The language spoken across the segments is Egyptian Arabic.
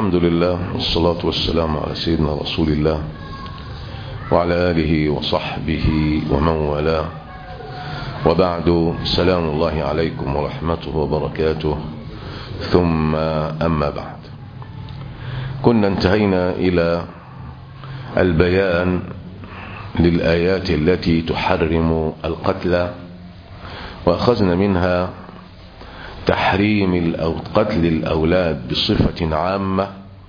الحمد لله والصلاة والسلام على سيدنا رسول الله وعلى آله وصحبه ومن والاه وبعد سلام الله عليكم ورحمته وبركاته ثم أما بعد كنا انتهينا إلى البيان للآيات التي تحرم القتل وأخذنا منها تحريم قتل الأولاد بصفة عامة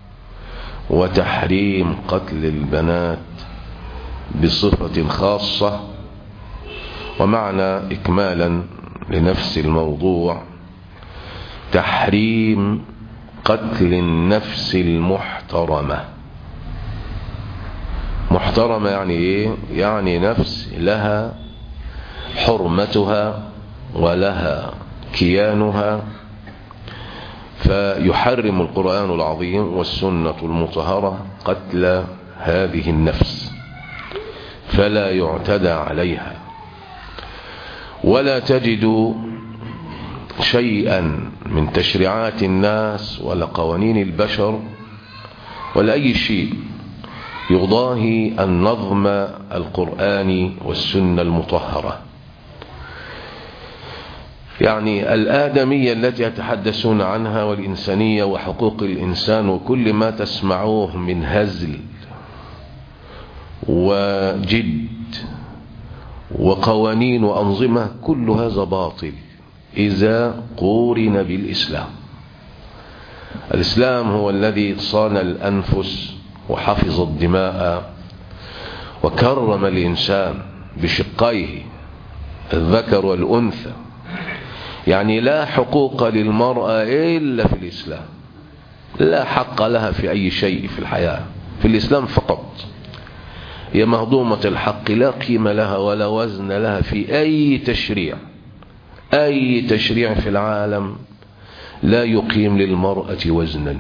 وتحريم قتل البنات بصفة خاصة ومعنى إكمالا لنفس الموضوع تحريم قتل النفس المحترمة محترمة يعني ايه يعني نفس لها حرمتها ولها كيانها فيحرم القرآن العظيم والسنة المطهرة قتل هذه النفس فلا يعتدى عليها ولا تجد شيئا من تشريعات الناس ولا قوانين البشر ولا أي شيء يضاهي النظم القرآني والسنة المطهرة يعني الآدمية التي يتحدثون عنها والإنسانية وحقوق الإنسان وكل ما تسمعوه من هزل وجد وقوانين وأنظمة كل هذا باطل إذا قورن بالإسلام الإسلام هو الذي صان الأنفس وحفظ الدماء وكرم الإنسان بشقيه الذكر والأنثى يعني لا حقوق للمرأة إلا في الإسلام لا حق لها في أي شيء في الحياة في الإسلام فقط هي مهضومة الحق لا قيمة لها ولا وزن لها في أي تشريع أي تشريع في العالم لا يقيم للمرأة وزنا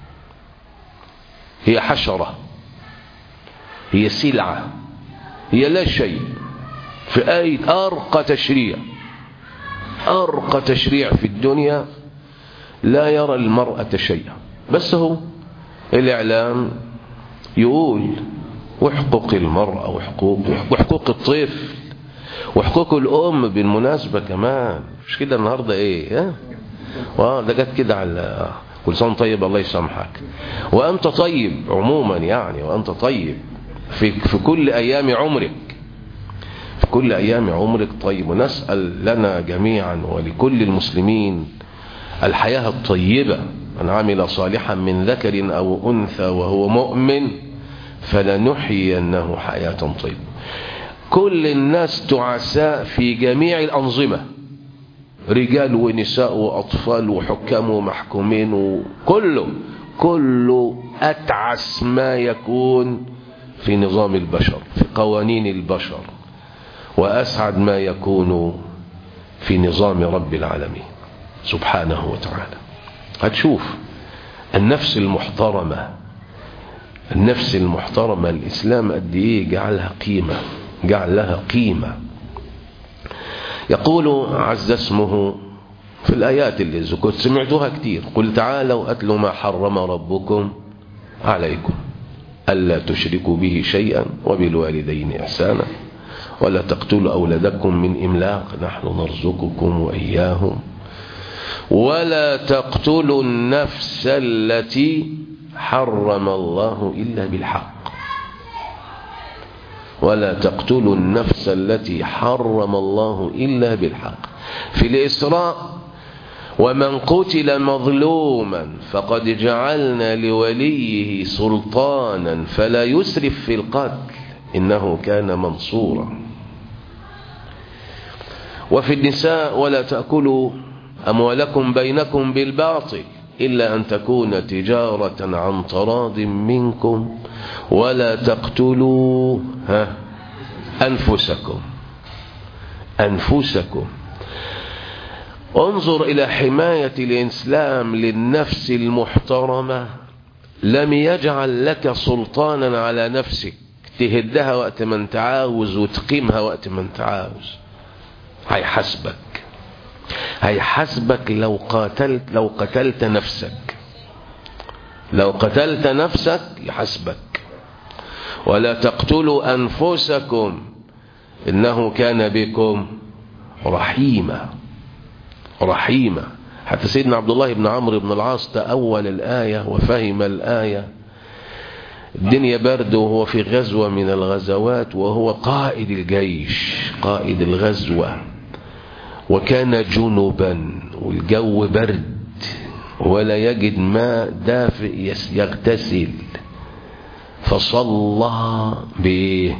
هي حشرة هي سلعة هي لا شيء في أي أرقى تشريع أرقى تشريع في الدنيا لا يرى المرأة شيئا بس هو الإعلام يقول وحقوق المرأة وحقوق وحقوق الطفل وحقوق الأم بالمناسبة كمان مش كده النهاردة إيه ها واه ده جت كده على كل سنة طيب الله يسامحك وأنت طيب عموما يعني وأنت طيب في, في كل أيام عمرك في كل أيام عمرك طيب ونسأل لنا جميعا ولكل المسلمين الحياة الطيبة من عمل صالحا من ذكر أو أنثى وهو مؤمن فلنحيينه حياة طيبة كل الناس تعساء في جميع الأنظمة رجال ونساء وأطفال وحكام ومحكومين وكله كله أتعس ما يكون في نظام البشر في قوانين البشر وأسعد ما يكون في نظام رب العالمين سبحانه وتعالى هتشوف النفس المحترمة النفس المحترمة الإسلام قد إيه جعلها قيمة جعل لها قيمة يقول عز اسمه في الآيات اللي كنت سمعتها كتير قل تعالوا أتلوا ما حرم ربكم عليكم ألا تشركوا به شيئا وبالوالدين إحسانا ولا تقتلوا أولادكم من إملاق نحن نرزقكم وإياهم ولا تقتلوا النفس التي حرم الله إلا بالحق ولا تقتلوا النفس التي حرم الله إلا بالحق في الإسراء ومن قتل مظلوما فقد جعلنا لوليه سلطانا فلا يسرف في القتل إنه كان منصورا وفي النساء ولا تأكلوا أموالكم بينكم بالباطل إلا أن تكون تجارة عن تراض منكم ولا تقتلوا ها أنفسكم أنفسكم انظر إلى حماية الإسلام للنفس المحترمة لم يجعل لك سلطانا على نفسك تهدها وقت ما انت عاوز وتقيمها وقت ما انت عاوز هيحاسبك هيحاسبك لو قاتلت لو قتلت نفسك لو قتلت نفسك يحسبك ولا تقتلوا أنفسكم إنه كان بكم رحيما رحيما حتى سيدنا عبد الله بن عمرو بن العاص تأول الآية وفهم الآية الدنيا برد وهو في غزوة من الغزوات وهو قائد الجيش قائد الغزوة وكان جنبا والجو برد ولا يجد ماء دافئ يغتسل فصلى بايه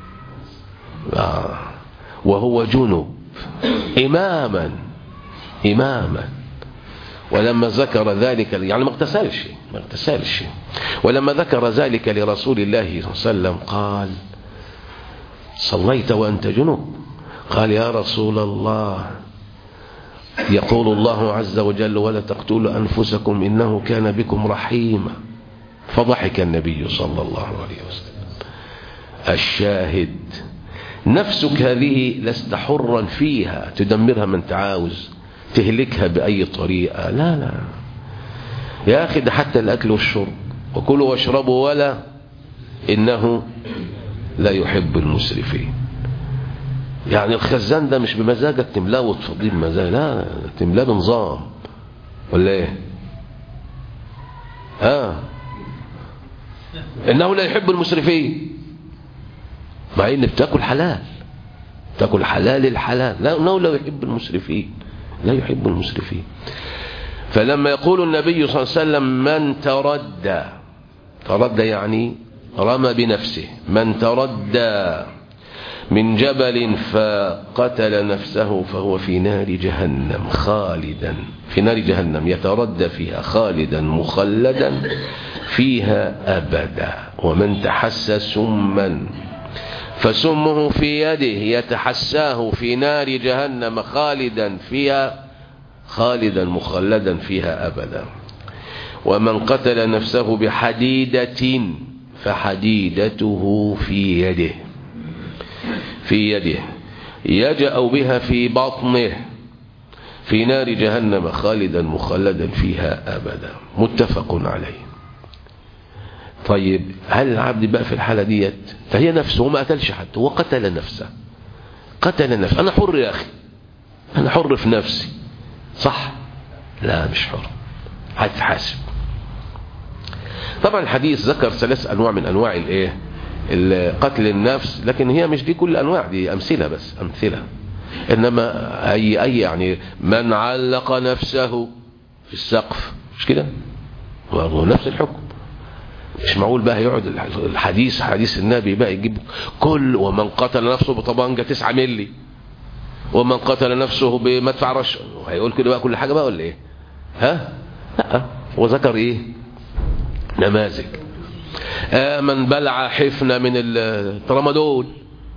وهو جنب إماما إماما ولما ذكر ذلك يعني ما اغتسلش ما اغتسلش ولما ذكر ذلك لرسول الله صلى الله عليه وسلم قال صليت وأنت جنوب قال يا رسول الله يقول الله عز وجل ولا تقتلوا أنفسكم إنه كان بكم رحيما فضحك النبي صلى الله عليه وسلم الشاهد نفسك هذه لست حرا فيها تدمرها من تعاوز تهلكها بأي طريقة لا لا يا أخي ده حتى الأكل والشرب وكلوا واشربوا ولا إنه لا يحب المسرفين يعني الخزان ده مش بمزاجك تملاه وتفضيه بمزاج لا تملاه بنظام ولا ايه ها انه لا يحب المسرفين مع ان بتاكل حلال تاكل حلال الحلال لا انه لا يحب المسرفين لا يحب المسرفين فلما يقول النبي صلى الله عليه وسلم من تردى تردى يعني رمى بنفسه من تردى من جبل فقتل نفسه فهو في نار جهنم خالدا في نار جهنم يتردى فيها خالدا مخلدا فيها أبدا ومن تحسى سما فسمه في يده يتحساه في نار جهنم خالدا فيها خالدا مخلدا فيها أبدا ومن قتل نفسه بحديدة فحديدته في يده في يده يجأ بها في بطنه في نار جهنم خالدا مخلدا فيها أبدا متفق عليه طيب هل العبد بقى في الحالة ديت فهي نفسه وما قتلش حد هو قتل نفسه قتل نفسه أنا حر يا أخي أنا حر في نفسي صح لا مش حر هتحاسب طبعا الحديث ذكر ثلاث أنواع من أنواع الإيه قتل النفس لكن هي مش دي كل الأنواع دي أمثلة بس أمثلة إنما أي, أي يعني من علق نفسه في السقف مش كده برضه نفس الحكم مش معقول بقى يقعد الحديث حديث النبي بقى يجيب كل ومن قتل نفسه بطبنجة 9 ملي ومن قتل نفسه بمدفع رش هيقول كده بقى كل حاجة بقى ولا ايه ها لا وذكر ايه نماذج آه من بلع حفنة من الترامادول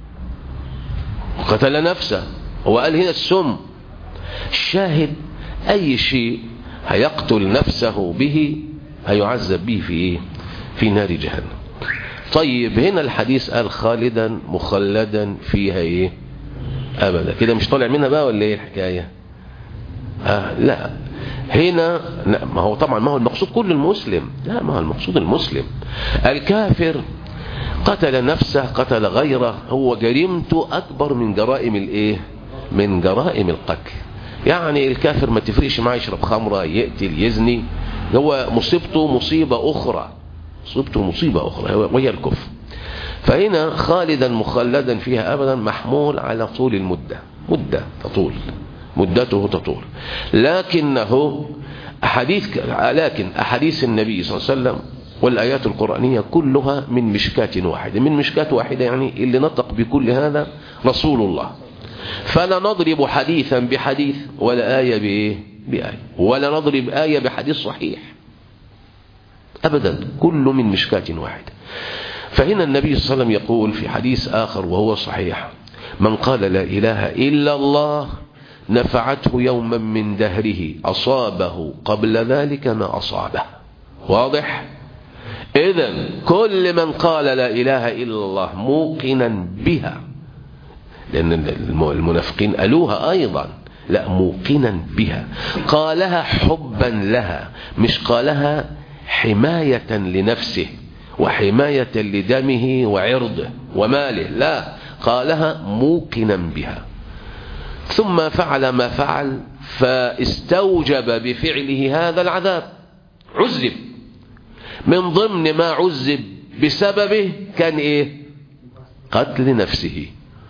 قتل نفسه هو قال هنا السم الشاهد اي شيء هيقتل نفسه به هيعذب به في ايه في نار جهنم طيب هنا الحديث قال خالدا مخلدا فيها ايه ابدا كده مش طالع منها بقى ولا ايه الحكايه آه لا هنا لا ما هو طبعا ما هو المقصود كل المسلم لا ما هو المقصود المسلم الكافر قتل نفسه قتل غيره هو جريمته اكبر من جرائم الايه من جرائم القتل يعني الكافر ما تفرقش معاه يشرب خمره يقتل يزني هو مصيبته مصيبه اخرى مصيبته مصيبه اخرى وهي الكفر فهنا خالدا مخلدا فيها ابدا محمول على طول المده مده تطول مدته تطول لكنه أحاديث لكن أحاديث النبي صلى الله عليه وسلم والآيات القرآنية كلها من مشكاة واحدة من مشكاة واحدة يعني اللي نطق بكل هذا رسول الله فلا نضرب حديثا بحديث ولا آية بإيه بآية ولا نضرب آية بحديث صحيح أبدا كل من مشكاة واحدة فهنا النبي صلى الله عليه وسلم يقول في حديث آخر وهو صحيح من قال لا إله إلا الله نفعته يوما من دهره أصابه قبل ذلك ما أصابه واضح إذا كل من قال لا إله إلا الله موقنا بها لأن المنافقين قالوها أيضا لا موقنا بها قالها حبا لها مش قالها حماية لنفسه وحماية لدمه وعرضه وماله لا قالها موقنا بها ثم فعل ما فعل فاستوجب بفعله هذا العذاب عذب من ضمن ما عذب بسببه كان ايه قتل نفسه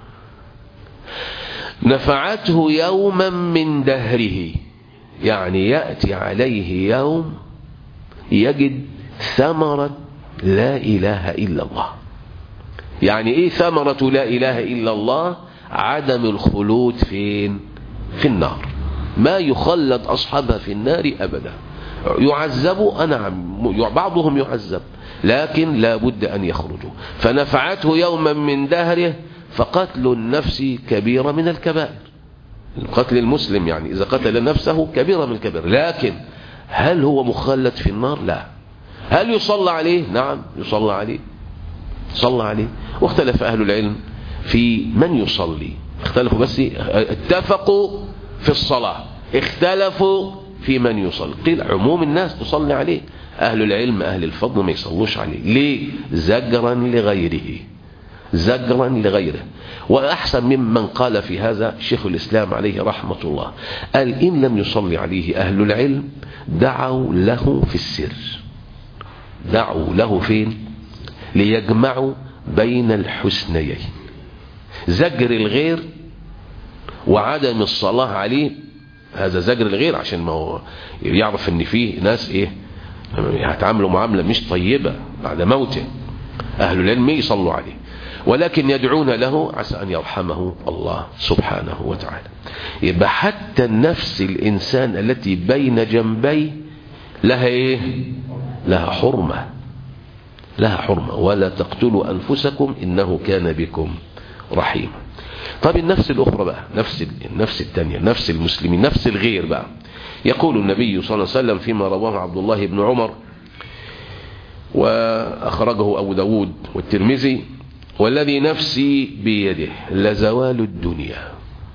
نفعته يوما من دهره يعني يأتي عليه يوم يجد ثمرة لا إله إلا الله يعني إيه ثمرة لا إله إلا الله عدم الخلود فين في النار ما يخلد أصحابها في النار أبدا يعذبوا نعم بعضهم يعذب لكن لا بد أن يخرجوا فنفعته يوما من دهره فقتل النفس كبيرة من الكبائر قتل المسلم يعني إذا قتل نفسه كبيرة من الكبائر لكن هل هو مخلد في النار لا هل يصلى عليه نعم يصلى عليه صلى عليه واختلف أهل العلم في من يصلي اختلفوا بس اتفقوا في الصلاة اختلفوا في من يصلي قيل عموم الناس تصلي عليه أهل العلم أهل الفضل ما يصلوش عليه ليه زجرا لغيره زجرا لغيره وأحسن ممن قال في هذا شيخ الإسلام عليه رحمة الله قال إن لم يصلي عليه أهل العلم دعوا له في السر دعوا له فين ليجمعوا بين الحسنيين زجر الغير وعدم الصلاة عليه هذا زجر الغير عشان ما هو يعرف ان فيه ناس ايه هتعاملوا معاملة مش طيبة بعد موته اهل العلم يصلوا عليه ولكن يدعون له عسى ان يرحمه الله سبحانه وتعالى يبقى حتى النفس الانسان التي بين جنبي لها ايه لها حرمة لها حرمة ولا تقتلوا انفسكم انه كان بكم رحيما طب النفس الأخرى بقى نفس النفس الثانية نفس المسلمين نفس الغير بقى يقول النبي صلى الله عليه وسلم فيما رواه عبد الله بن عمر وأخرجه أبو داود والترمذي والذي نفسي بيده لزوال الدنيا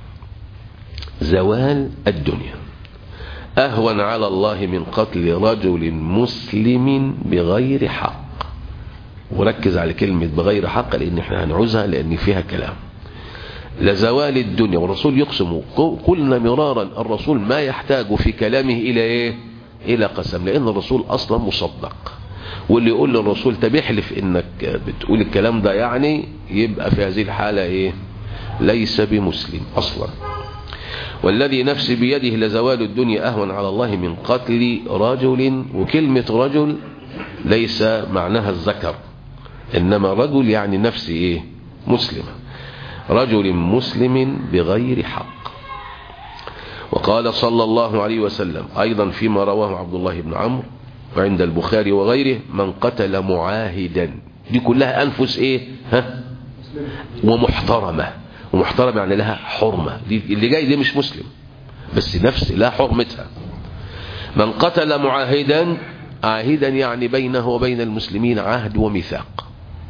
زوال الدنيا أهون على الله من قتل رجل مسلم بغير حق وركز على كلمة بغير حق لأن احنا هنعوزها لأن فيها كلام لزوال الدنيا والرسول يقسم قلنا مرارا الرسول ما يحتاج في كلامه إلى إيه إلى قسم لأن الرسول أصلا مصدق واللي يقول للرسول طب احلف انك بتقول الكلام ده يعني يبقى في هذه الحالة ايه ليس بمسلم اصلا والذي نفسي بيده لزوال الدنيا اهون على الله من قتل رجل وكلمة رجل ليس معناها الذكر انما رجل يعني نفس ايه مسلمة رجل مسلم بغير حق وقال صلى الله عليه وسلم ايضا فيما رواه عبد الله بن عمرو وعند البخاري وغيره من قتل معاهدا دي كلها أنفس إيه ها ومحترمة ومحترمة يعني لها حرمة دي اللي جاي دي مش مسلم بس نفس لا حرمتها من قتل معاهدا عاهدا يعني بينه وبين المسلمين عهد وميثاق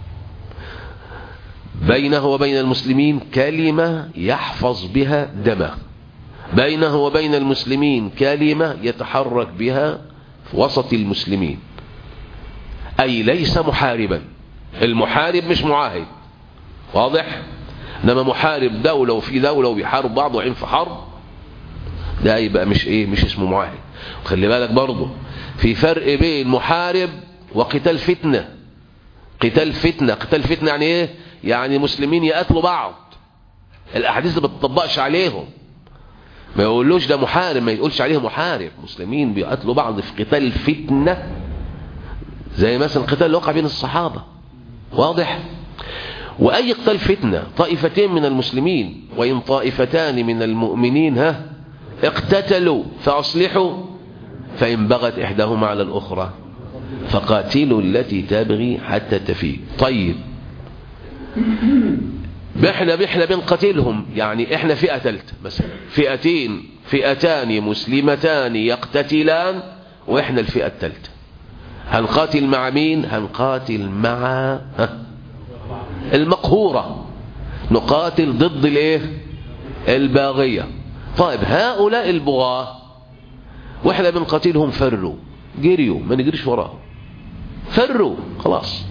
بينه وبين المسلمين كلمة يحفظ بها دمه بينه وبين المسلمين كلمة يتحرك بها في وسط المسلمين أي ليس محاربا المحارب مش معاهد واضح انما محارب دولة وفي دولة وبيحارب بعض وعين في حرب ده يبقى مش ايه مش اسمه معاهد وخلي بالك برضه في فرق بين محارب وقتال فتنة قتال فتنة قتال فتنة يعني ايه يعني مسلمين يقتلوا بعض الاحاديث ما بتطبقش عليهم ما يقولوش ده محارب ما يقولش عليه محارب مسلمين بيقتلوا بعض في قتال فتنة زي مثلا القتال اللي وقع بين الصحابة واضح وأي قتال فتنة طائفتين من المسلمين وإن طائفتان من المؤمنين ها اقتتلوا فأصلحوا فإن بغت إحداهما على الأخرى فقاتلوا التي تبغي حتى تفيء طيب احنا احنا بنقتلهم يعني احنا فئة ثالثة مثلا فئتين فئتان مسلمتان يقتتلان واحنا الفئة الثالثة هنقاتل مع مين هنقاتل مع المقهورة نقاتل ضد الايه الباغية طيب هؤلاء البغاة واحنا بنقاتلهم فروا جريوا ما نجريش وراهم فروا خلاص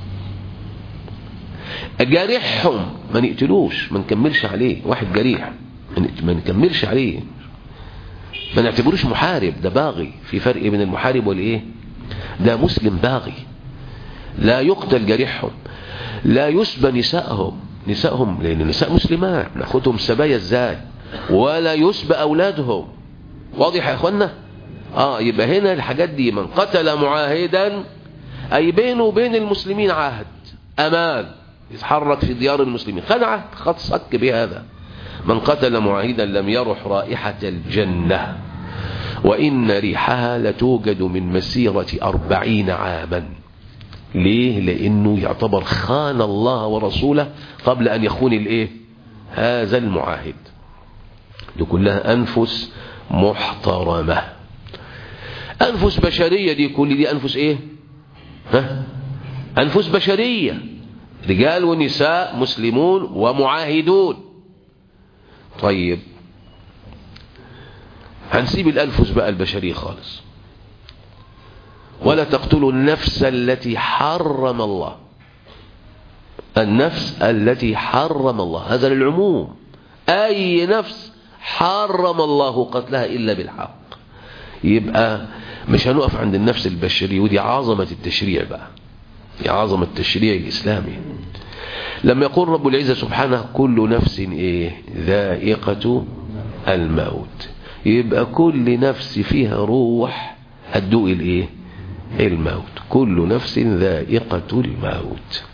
جارحهم ما نقتلوش ما نكملش عليه واحد جريح ما نكملش عليه ما نعتبروش محارب ده باغي في فرق بين المحارب والايه ده مسلم باغي لا يقتل جريحهم لا يسبى نسائهم نسائهم لان النساء مسلمات ناخدهم سبايا ازاي ولا يسبى اولادهم واضح يا اخوانا اه يبقى هنا الحاجات دي من قتل معاهدا اي بينه وبين المسلمين عهد امان يتحرك في ديار المسلمين خد عهد خد صك بهذا من قتل معاهدا لم يرح رائحة الجنة وإن ريحها لتوجد من مسيرة أربعين عاما ليه لأنه يعتبر خان الله ورسوله قبل أن يخون الإيه هذا المعاهد دي كلها أنفس محترمة أنفس بشرية دي كل دي أنفس إيه ها أنفس بشرية رجال ونساء مسلمون ومعاهدون طيب هنسيب الأنفس بقى البشرية خالص ولا تقتلوا النفس التي حرم الله النفس التي حرم الله هذا للعموم أي نفس حرم الله قتلها إلا بالحق يبقى مش هنقف عند النفس البشرية ودي عظمة التشريع بقى دي عظمة التشريع الإسلامي لما يقول رب العزة سبحانه كل نفس إيه ذائقة الموت يبقى كل نفس فيها روح هتدوق الإيه الموت كل نفس ذائقة الموت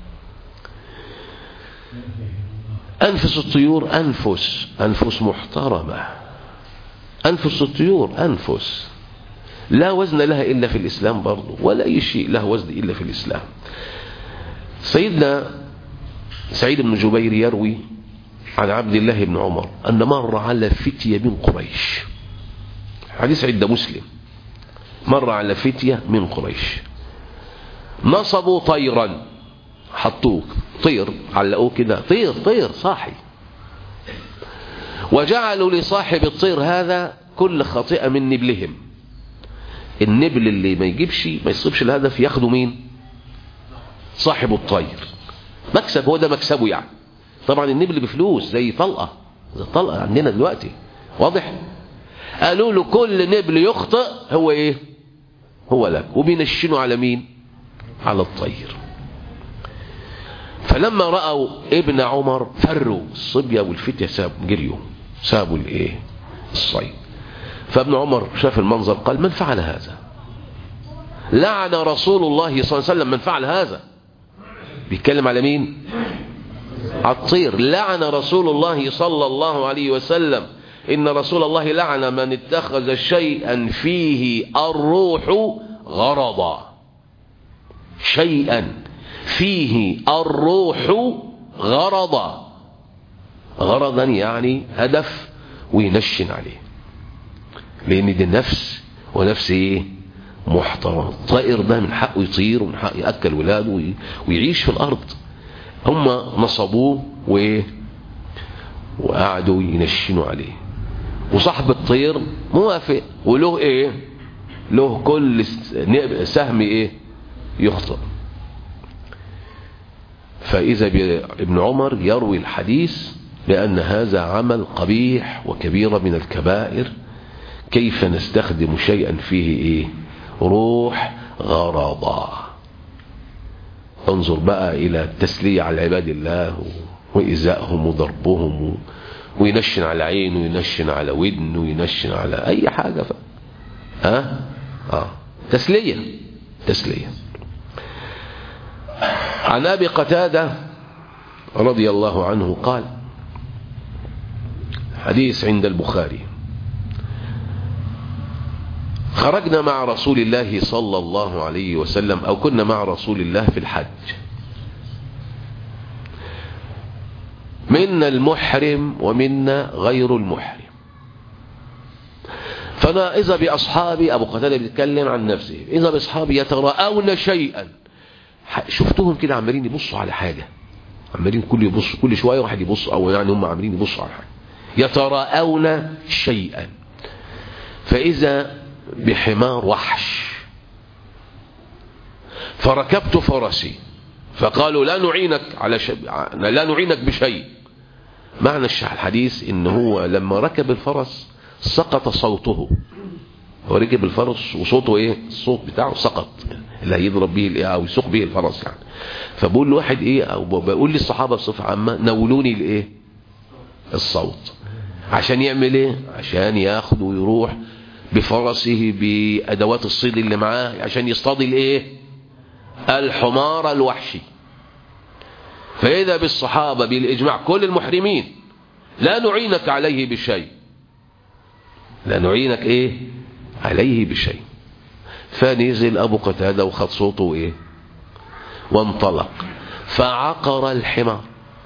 أنفس الطيور أنفس أنفس محترمة أنفس الطيور أنفس لا وزن لها إلا في الإسلام برضه ولا أي شيء له وزن إلا في الإسلام سيدنا سعيد بن جبير يروي عن عبد الله بن عمر أن مر على فتية من قريش حديث عند مسلم مر على فتية من قريش نصبوا طيرا حطوه طير علقوه كده طير طير صاحي وجعلوا لصاحب الطير هذا كل خطيئة من نبلهم النبل اللي ما يجيبش ما يصيبش الهدف ياخده مين صاحب الطير مكسب هو ده مكسبه يعني طبعا النبل بفلوس زي طلقة زي طلقة عندنا دلوقتي واضح قالوا له كل نبل يخطئ هو ايه هو لك وبينشنوا على مين على الطير فلما رأوا ابن عمر فروا الصبية والفتية سابوا جريوا سابوا الايه الصيد فابن عمر شاف المنظر قال من فعل هذا لعن رسول الله صلى الله عليه وسلم من فعل هذا بيتكلم على مين على الطير لعن رسول الله صلى الله عليه وسلم إن رسول الله لعن من اتخذ شيئا فيه الروح غرضا شيئا فيه الروح غرضا غرضا يعني هدف وينشن عليه لأن دي نفس ونفس ايه محترم الطائر ده من حقه يطير ومن حقه يأكل ولاده ويعيش في الأرض هم نصبوه وايه وقعدوا ينشنوا عليه وصاحب الطير موافق وله ايه له كل سهم ايه يخطئ فإذا ابن عمر يروي الحديث بأن هذا عمل قبيح وكبيرة من الكبائر كيف نستخدم شيئا فيه ايه روح غرضا انظر بقى الى التسلية على عباد الله وإزائهم وضربهم وينشن على عينه وينشن على ودنه وينشن على اي حاجة ف... ها اه تسلية تسلية عن ابي قتادة رضي الله عنه قال حديث عند البخاري خرجنا مع رسول الله صلى الله عليه وسلم أو كنا مع رسول الله في الحج منا المحرم ومنا غير المحرم فأنا إذا بأصحابي أبو قتادة بيتكلم عن نفسه إذا بأصحابي يتراءون شيئا شفتهم كده عمالين يبصوا على حاجة عمالين كل يبص كل شوية واحد يبص أو يعني هم عمالين يبصوا على حاجة يتراءون شيئا فإذا بحمار وحش فركبت فرسي فقالوا لا نعينك على ش... لا نعينك بشيء معنى الحديث ان هو لما ركب الفرس سقط صوته هو ركب الفرس وصوته ايه الصوت بتاعه سقط اللي هيضرب به الايه او يسوق به الفرس يعني فبقول لواحد ايه او بقول للصحابه بصفه عامه نولوني الايه الصوت عشان يعمل ايه عشان ياخد ويروح بفرسه بادوات الصيد اللي معاه عشان يصطاد الايه الحمار الوحشي فاذا بالصحابه بالاجماع كل المحرمين لا نعينك عليه بشيء لا نعينك ايه عليه بشيء فنزل ابو قتاده وخد صوته ايه وانطلق فعقر الحمار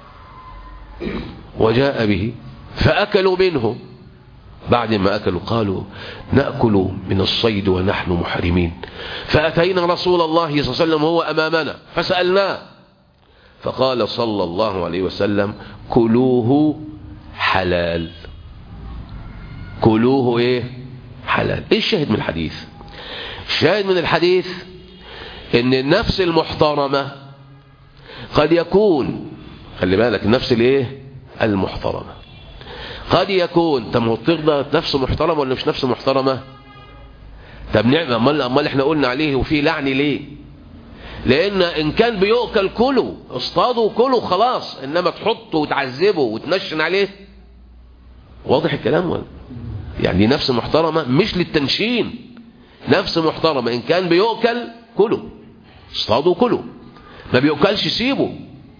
وجاء به فاكلوا منه بعد ما اكلوا قالوا ناكل من الصيد ونحن محرمين فاتينا رسول الله صلى الله عليه وسلم وهو امامنا فسالناه فقال صلى الله عليه وسلم كلوه حلال كلوه ايه حلال ايه الشاهد من الحديث الشاهد من الحديث ان النفس المحترمة قد يكون خلي بالك النفس الايه المحترمة قد يكون طب تقدر نفس محترمة ولا مش نفس محترمة طب نعم امال امال احنا قلنا عليه وفيه لعن ليه لان ان كان بيؤكل كله اصطادوا كله خلاص انما تحطه وتعذبه وتنشن عليه واضح الكلام ولا يعني نفس محترمة مش للتنشين نفس محترمة إن كان بيؤكل كله اصطادوا كله ما بيؤكلش سيبه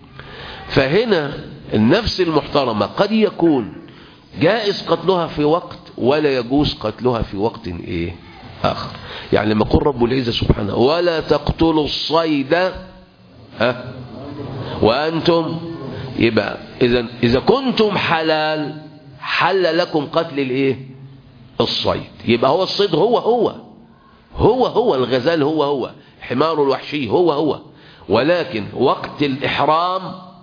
فهنا النفس المحترمة قد يكون جائز قتلها في وقت ولا يجوز قتلها في وقت ايه اخر يعني لما يقول رب العزة سبحانه ولا تقتلوا الصيد ها وانتم يبقى اذا اذا كنتم حلال حل لكم قتل الايه الصيد يبقى هو الصيد هو هو هو هو الغزال هو هو حمار الوحشي هو هو ولكن وقت الإحرام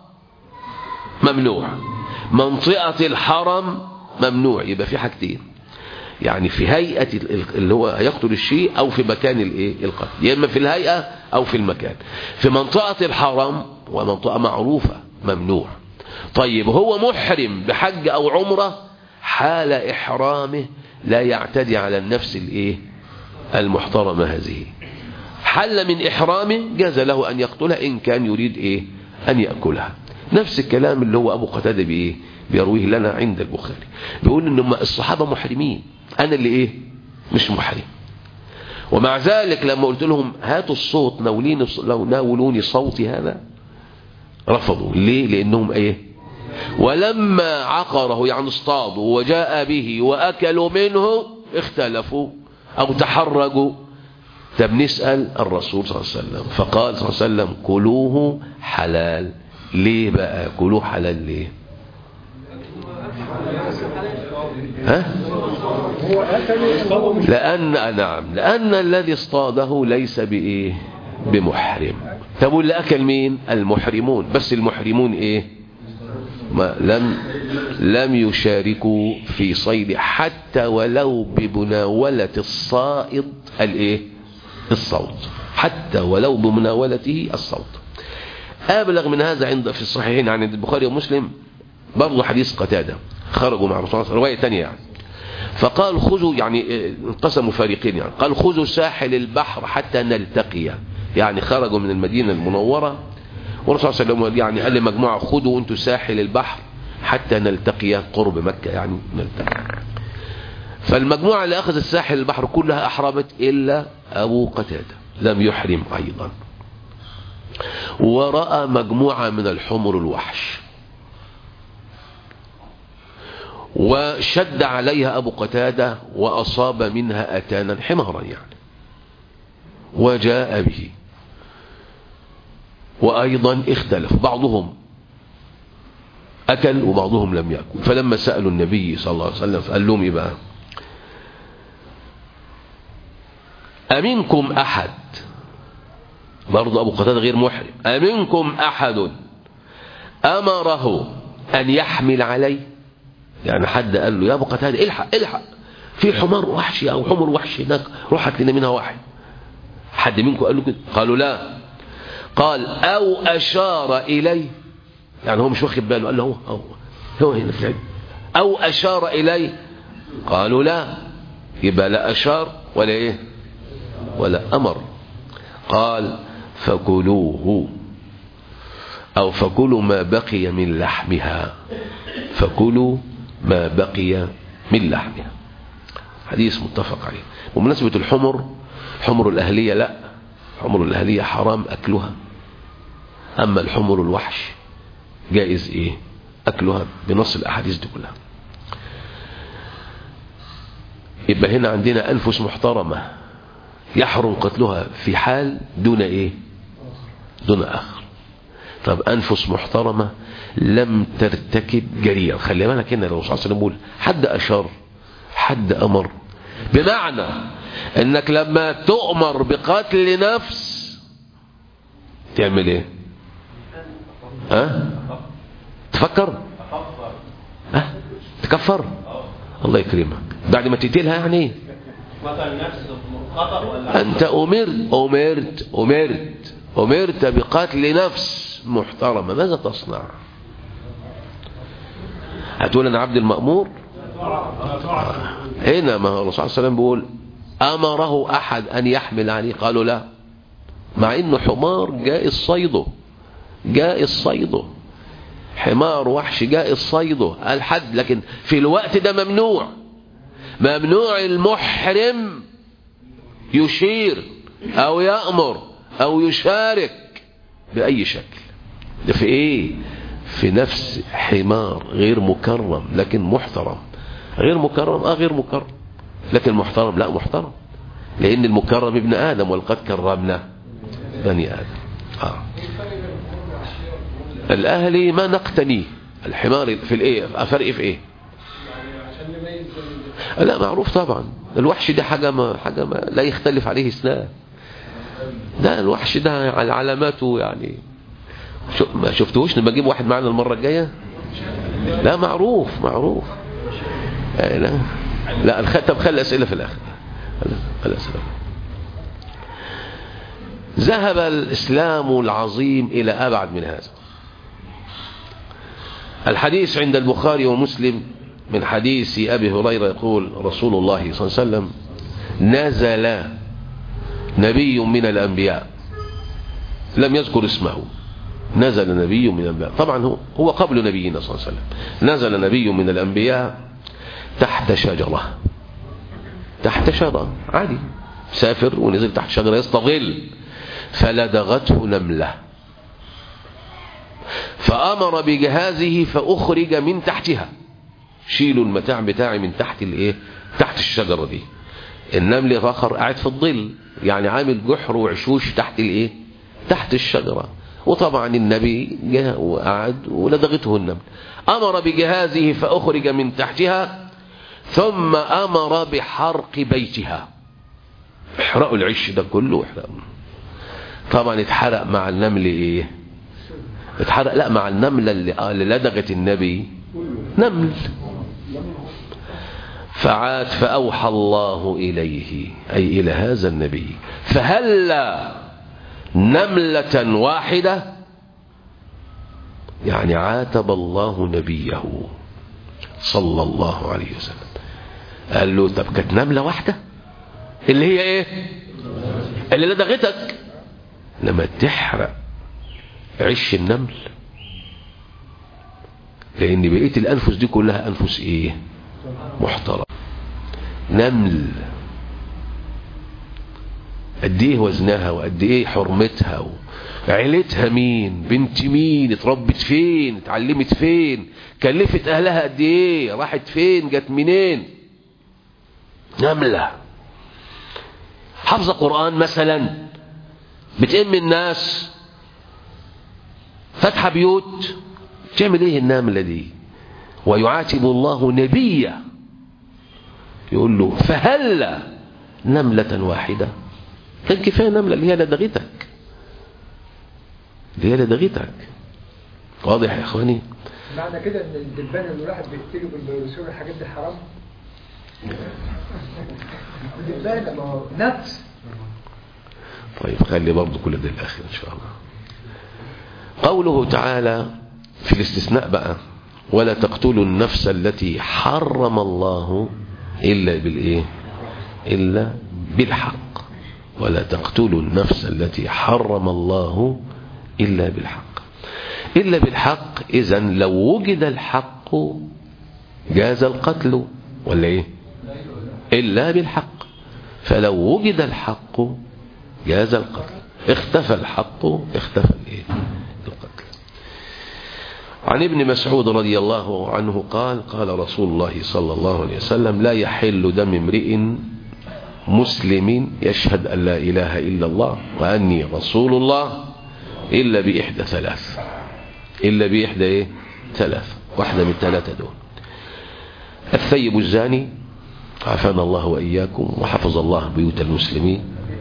ممنوع منطقة الحرم ممنوع يبقى في حاجتين يعني في هيئة اللي هو يقتل الشيء أو في مكان الايه القتل يا إما في الهيئة أو في المكان في منطقة الحرم ومنطقة معروفة ممنوع طيب هو محرم بحج أو عمرة حال إحرامه لا يعتدي على النفس الايه المحترمة هذه حل من إحرامه جاز له أن يقتلها إن كان يريد إيه أن يأكلها نفس الكلام اللي هو أبو قتادة بإيه بيرويه لنا عند البخاري بيقول إن الصحابة محرمين أنا اللي إيه مش محرم ومع ذلك لما قلت لهم هاتوا الصوت ناوليني لو ناولوني صوتي هذا رفضوا ليه لأنهم إيه ولما عقره يعني اصطادوا وجاء به وأكلوا منه اختلفوا أو تحرجوا طب نسأل الرسول صلى الله عليه وسلم فقال صلى الله عليه وسلم كلوه حلال ليه بقى كلوه حلال ليه ها لأن نعم لأن الذي اصطاده ليس بإيه بمحرم طب واللي أكل مين المحرمون بس المحرمون إيه ما لم لم يشاركوا في صيد حتى ولو بمناولة الصائد الايه الصوت حتى ولو بمناولته الصوت أبلغ من هذا عند في الصحيحين عن البخاري ومسلم برضه حديث قتادة خرجوا مع رسول الله رواية ثانية يعني فقال خذوا يعني انقسموا فريقين يعني قال خذوا ساحل البحر حتى نلتقي يعني خرجوا من المدينة المنورة والرسول صلى الله عليه وسلم يعني قال لمجموعة خذوا انتوا ساحل البحر حتى نلتقي قرب مكة يعني نلتقي فالمجموعة اللي أخذت ساحل البحر كلها أحرمت إلا أبو قتادة لم يحرم أيضا ورأى مجموعة من الحمر الوحش وشد عليها أبو قتادة وأصاب منها أتانا حمارا يعني وجاء به وأيضا اختلف بعضهم أكل وبعضهم لم يأكل فلما سألوا النبي صلى الله عليه وسلم فقال لهم إيه بقى أمنكم أحد برضو أبو قتادة غير محرم أمنكم أحد أمره أن يحمل عليه يعني حد قال له يا أبو قتادة الحق الحق في حمار وحشي أو حمر وحشي هناك روح هات لنا منها واحد حد منكم قال له كده قالوا لا قال أو أشار إليه يعني هو مش واخد باله قال له هو هو, هو هنا في العلم أو أشار إليه قالوا لا يبقى لا أشار ولا إيه ولا أمر قال فكلوه أو فكلوا ما بقي من لحمها فكلوا ما بقي من لحمها حديث متفق عليه بمناسبة الحمر حمر الأهلية لا حمر الأهلية حرام أكلها أما الحمر الوحش جائز إيه أكلها بنص الأحاديث دي كلها يبقى هنا عندنا أنفس محترمة يحرم قتلها في حال دون إيه دون آخر طب أنفس محترمة لم ترتكب جريرة خلي بالك هنا لو صلى الله عليه وسلم يقول حد أشار حد أمر بمعنى انك لما تؤمر بقتل نفس تعمل ايه ها أه؟ تفكر ها أه؟ تكفر الله يكرمك بعد ما تقتلها يعني ايه انت امرت امرت امرت امرت بقتل نفس محترمه ماذا تصنع هتقول انا عبد المأمور هنا ما هو الرسول صلى الله عليه وسلم بيقول أمره أحد أن يحمل عليه قالوا لا مع إنه حمار جائز صيده جائز صيده حمار وحش جائز صيده الحد لكن في الوقت ده ممنوع ممنوع المحرم يشير أو يأمر أو يشارك بأي شكل ده في إيه في نفس حمار غير مكرم لكن محترم غير مكرم اه غير مكرم لكن محترم لا محترم لان المكرم ابن ادم ولقد كرمنا بني ادم آه. الاهلي ما نقتنيه الحمار في الايه فرق في ايه لا معروف طبعا الوحش ده حاجة ما حاجة ما لا يختلف عليه اثنان ده الوحش ده على علاماته يعني شو ما شفتوش نبقى اجيب واحد معنا المرة الجاية لا معروف معروف لا لا الخ... طب خلي الأسئلة في الآخر خلي الأسئلة ذهب الإسلام العظيم إلى أبعد من هذا الحديث عند البخاري ومسلم من حديث أبي هريرة يقول رسول الله صلى الله عليه وسلم نزل نبي من الأنبياء لم يذكر اسمه نزل نبي من الأنبياء طبعا هو, هو قبل نبينا صلى الله عليه وسلم نزل نبي من الأنبياء تحت شجرة تحت شجرة عادي سافر ونزل تحت شجرة يستظل فلدغته نملة فأمر بجهازه فأخرج من تحتها شيلوا المتاع بتاعي من تحت الايه تحت الشجرة دي النمل الآخر قاعد في الظل يعني عامل جحر وعشوش تحت الايه تحت الشجرة وطبعا النبي جاء وقعد ولدغته النمل أمر بجهازه فأخرج من تحتها ثم أمر بحرق بيتها احرقوا العش ده كله احرقوا طبعا اتحرق مع النمل ايه اتحرق لا مع النملة اللي, اللي لدغت النبي نمل فعاد فأوحى الله إليه أي إلى هذا النبي فهلا نملة واحدة يعني عاتب الله نبيه صلى الله عليه وسلم قال له طب كانت نملة واحدة اللي هي ايه اللي لدغتك لما تحرق عش النمل لان بقيه الانفس دي كلها انفس ايه محترم نمل قد ايه وزنها وقد ايه حرمتها عيلتها مين بنت مين اتربت فين اتعلمت فين كلفت اهلها قد ايه راحت فين جت منين نملة حافظة قرآن مثلا بتأم الناس فتح بيوت تعمل ايه النملة دي ويعاتب الله نبيه يقول له فهلا نملة واحدة كان كفاية نملة اللي هي لدغتك اللي هي لدغتك واضح يا اخواني معنى كده ان الدبان اللي الواحد بيقتله بالبروسيون الحاجات دي حرام الدبان ما هو نفس طيب خلي برضه كل ده الاخر ان شاء الله قوله تعالى في الاستثناء بقى ولا تقتلوا النفس التي حرم الله إلا بالإيه إلا بالحق ولا تقتلوا النفس التي حرم الله إلا بالحق إلا بالحق إذا لو وجد الحق جاز القتل ولا إيه إلا بالحق فلو وجد الحق جاز القتل اختفى الحق اختفى الايه القتل عن ابن مسعود رضي الله عنه قال قال رسول الله صلى الله عليه وسلم لا يحل دم امرئ مسلم يشهد أن لا إله إلا الله وأني رسول الله إلا بإحدى ثلاث إلا بإحدى إيه ثلاث واحدة من الثلاثة دول الثيب الزاني عافانا الله وإياكم وحفظ الله بيوت المسلمين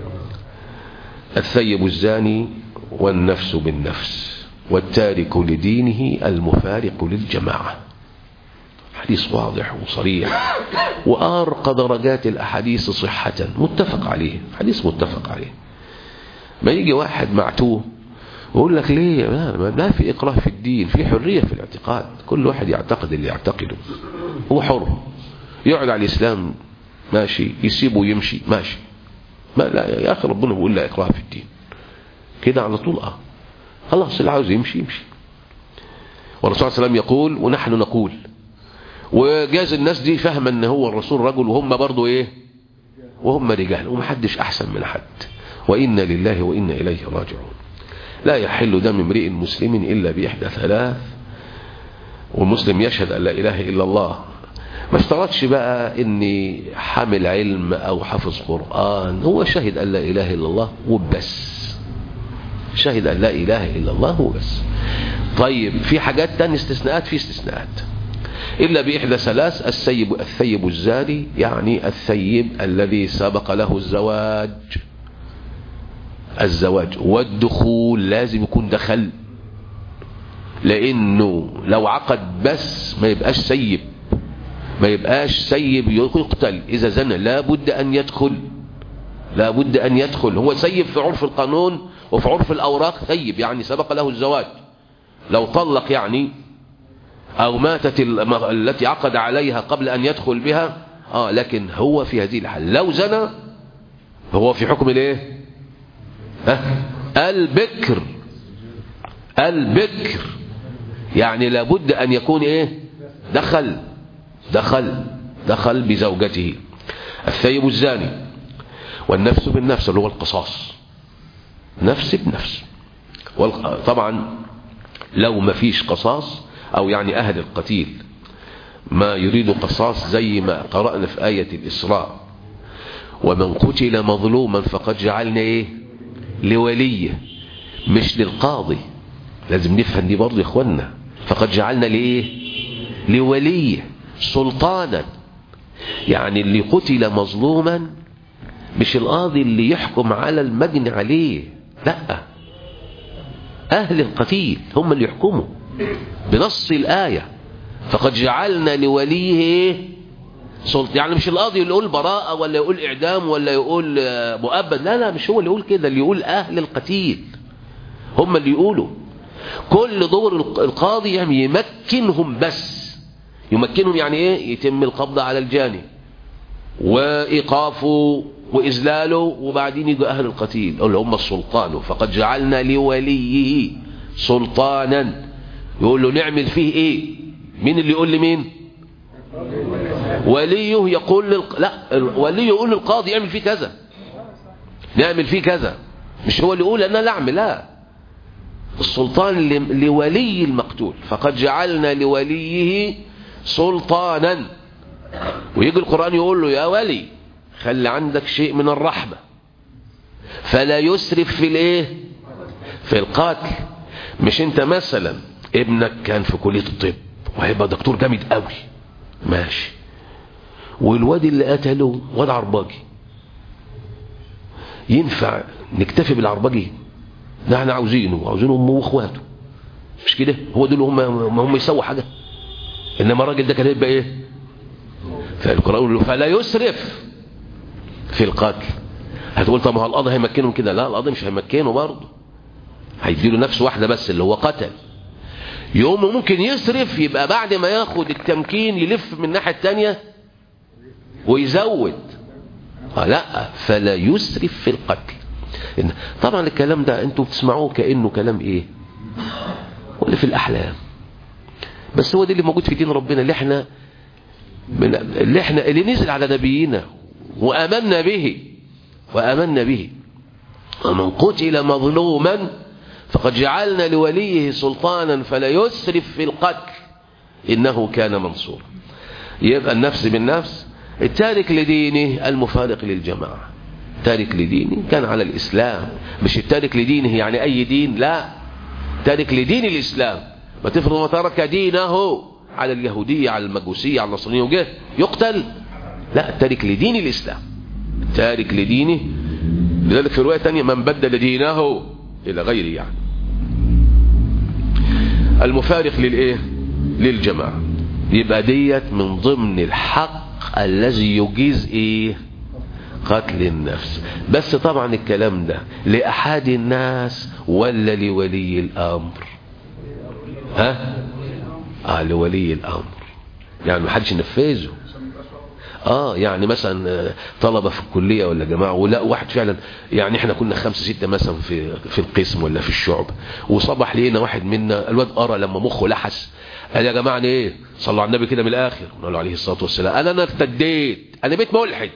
الثيب الزاني والنفس بالنفس والتارك لدينه المفارق للجماعة حديث واضح وصريح وأرقى درجات الأحاديث صحة متفق عليه حديث متفق عليه ما يجي واحد معتوه ويقول لك ليه لا في إكراه في الدين في حرية في الاعتقاد كل واحد يعتقد اللي يعتقده هو حر يقعد على الإسلام ماشي يسيبه ويمشي ماشي ما لا يا أخي ربنا بيقول لا إكراه في الدين كده على طول اه خلاص اللي عاوز يمشي يمشي والرسول صلى الله عليه وسلم يقول ونحن نقول وجاز الناس دي فاهمه ان هو الرسول رجل وهم برضو ايه وهم رجال ومحدش احسن من حد وإنا لله وإنا إليه راجعون لا يحل دم امرئ مسلم إلا بإحدى ثلاث والمسلم يشهد أن لا إله إلا الله ما اشترطش بقى اني حامل علم او حافظ قرآن هو شهد ان لا اله الا الله وبس شهد ان لا اله الا الله وبس طيب في حاجات تانية استثناءات في استثناءات الا باحدى ثلاث الثيب الثيب الزاني يعني الثيب الذي سبق له الزواج الزواج والدخول لازم يكون دخل لانه لو عقد بس ما يبقاش سيب ما يبقاش سيب يقتل إذا زنى لابد أن يدخل لابد أن يدخل هو سيب في عرف القانون وفي عرف الأوراق سيب يعني سبق له الزواج لو طلق يعني أو ماتت التي عقد عليها قبل أن يدخل بها آه لكن هو في هذه الحال لو زنى هو في حكم الايه ها البكر البكر يعني لابد أن يكون ايه دخل دخل دخل بزوجته الثيب الزاني والنفس بالنفس اللي هو القصاص نفس بنفس طبعا لو ما فيش قصاص او يعني اهل القتيل ما يريد قصاص زي ما قرأنا في آية الإسراء ومن قتل مظلوما فقد جعلنا ايه لوليه مش للقاضي لازم نفهم دي برضه يا اخوانا فقد جعلنا لايه لوليه سلطانا يعني اللي قتل مظلوما مش القاضي اللي يحكم على المجني عليه لا أهل القتيل هم اللي يحكموا بنص الآية فقد جعلنا لوليه سلطة يعني مش القاضي اللي يقول براءة ولا يقول إعدام ولا يقول مؤبد لا لا مش هو اللي يقول كده اللي يقول أهل القتيل هم اللي يقولوا كل دور القاضي يعني يمكنهم بس يمكنهم يعني ايه يتم القبض على الجاني وايقافه واذلاله وبعدين يجوا اهل القتيل اللي هم السلطان فقد جعلنا لوليه سلطانا يقول له نعمل فيه ايه مين اللي يقول لمين وليه يقول للق... لا وليه يقول للقاضي يعمل فيه كذا نعمل فيه كذا مش هو اللي يقول انا لا اعمل لا السلطان لولي المقتول فقد جعلنا لوليه سلطانا ويجي القرآن يقول له يا ولي خلي عندك شيء من الرحمة فلا يسرف في الايه في القتل مش انت مثلا ابنك كان في كلية الطب وهيبقى دكتور جامد قوي ماشي والواد اللي قتله واد عرباجي ينفع نكتفي بالعرباجي ده احنا عاوزينه عاوزينه امه واخواته مش كده هو دول هم هم يسووا حاجه انما الراجل ده كان هيبقى ايه فالقران يقول له فلا يسرف في القتل هتقول طب ما هو القاضي هيمكنهم كده لا القاضي مش هيمكنه برضه هيديله نفس واحدة بس اللي هو قتل يقوم ممكن يصرف يبقى بعد ما ياخد التمكين يلف من الناحية التانية ويزود آه لا فلا يسرف في القتل إن طبعا الكلام ده انتوا بتسمعوه كأنه كلام ايه ولا في الأحلام بس هو ده اللي موجود في دين ربنا اللي احنا من اللي احنا اللي نزل على نبينا وآمنا به وآمنا به ومن قتل مظلوما فقد جعلنا لوليه سلطانا فلا يسرف في القتل إنه كان منصورا يبقى النفس بالنفس التارك لدينه المفارق للجماعة تارك لدينه كان على الإسلام مش التارك لدينه يعني أي دين لا تارك لدين الإسلام ما تفرض ما ترك دينه على اليهودية على المجوسية على النصرانية وجه يقتل لا تارك لدين الإسلام تارك لدينه لذلك في رواية تانية من بدل دينه إلى غيره يعني المفارق للإيه للجماعة يبقى ديت من ضمن الحق الذي يجيز إيه قتل النفس بس طبعا الكلام ده لأحد الناس ولا لولي الأمر ها آه لولي الأمر يعني ما حدش ينفذه اه يعني مثلا طلبة في الكلية ولا جماعة ولا واحد فعلا يعني احنا كنا خمسة ستة مثلا في في القسم ولا في الشعب وصبح لينا واحد منا الواد قرا لما مخه لحس قال يا جماعة أنا ايه صلوا على النبي كده من الاخر قال له عليه الصلاة والسلام انا انا ارتديت انا بيت ملحد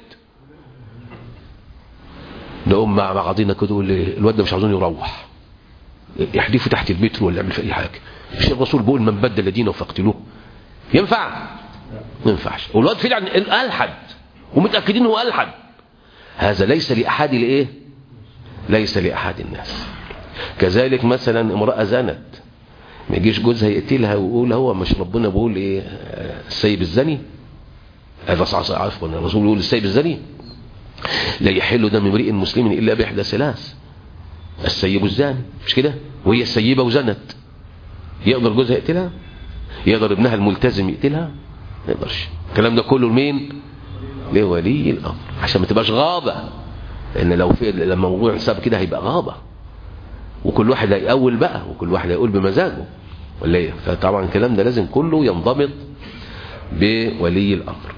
نقوم مع بعضينا كده يقول لي الواد ده مش عاوزين يروح يحدفه تحت المترو ولا يعمل في اي حاجه مش الرسول بيقول من بدل دينه فاقتلوه ينفع ما ينفعش والواد فعلا الحد ومتاكدين هو الحد هذا ليس لاحد الايه ليس لاحد الناس كذلك مثلا امراه زنت ما يجيش جوزها يقتلها ويقول هو مش ربنا بيقول ايه السيب الزني الرسول عفوا الرسول بيقول السيب الزني لا يحل دم امرئ مسلم الا باحدى ثلاث السيب الزاني مش كده وهي السيبه وزنت يقدر جوزها يقتلها يقدر ابنها الملتزم يقتلها ما يقدرش الكلام ده كله لمين لولي الامر عشان ما تبقاش غابه لان لو في لما موضوع حساب كده هيبقى غابه وكل واحد هيقول بقى وكل واحد هيقول بمزاجه ولا ايه فطبعا الكلام ده لازم كله ينضبط بولي الامر